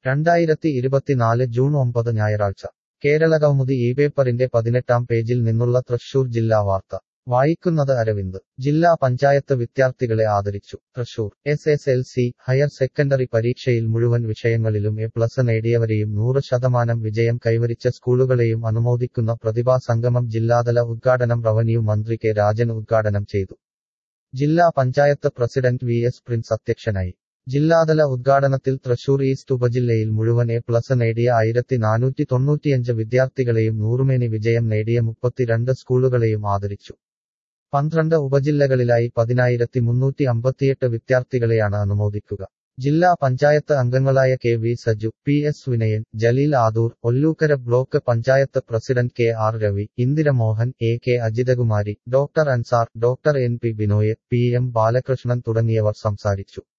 രണ്ടായിരത്തി ഇരുപത്തിനാല് ജൂൺ ഒമ്പത് ഞായറാഴ്ച കേരളകൗമുദി ഈ പേപ്പറിന്റെ പതിനെട്ടാം പേജിൽ നിന്നുള്ള തൃശൂർ ജില്ലാ വാർത്ത വായിക്കുന്നത് അരവിന്ദ് ജില്ലാ പഞ്ചായത്ത് വിദ്യാർത്ഥികളെ ആദരിച്ചു Thrissur S S L C higher secondary പരീക്ഷയിൽ മുഴുവൻ വിഷയങ്ങളിലും എ പ്ലസ് നേടിയവരെയും നൂറ് ശതമാനം വിജയം കൈവരിച്ച സ്കൂളുകളെയും അനുമോദിക്കുന്ന പ്രതിഭാ സംഗമം ജില്ലാതല ഉദ്ഘാടനം റവന്യൂ മന്ത്രി കെ രാജൻ ഉദ്ഘാടനം ചെയ്തു ജില്ലാ panchayat president V S Prince അധ്യക്ഷനായി ജില്ലാതല ഉദ്ഘാടനത്തിൽ തൃശൂർ ഈസ്റ്റ് ഉപജില്ലയിൽ മുഴുവൻ എ പ്ലസ് നേടിയ ആയിരത്തി നാനൂറ്റി തൊണ്ണൂറ്റിയഞ്ച് വിദ്യാർത്ഥികളെയും നൂറുമേനി വിജയം നേടിയ മുപ്പത്തിരണ്ട് സ്കൂളുകളെയും ആദരിച്ചു പന്ത്രണ്ട് ഉപജില്ലകളിലായി പതിനായിരത്തി മുന്നൂറ്റി അമ്പത്തിയെട്ട് വിദ്യാർത്ഥികളെയാണ് അനുമോദിക്കുക ജില്ലാ പഞ്ചായത്ത് അംഗങ്ങളായ K V Saju P S Vinayan Jaleel Adoor Ollukkara block panchayat president K R Ravi Indiramohan A K Ajithakumari doctor Ansar doctor N P Binoy P M Balakrishnan തുടങ്ങിയവർ സംസാരിച്ചു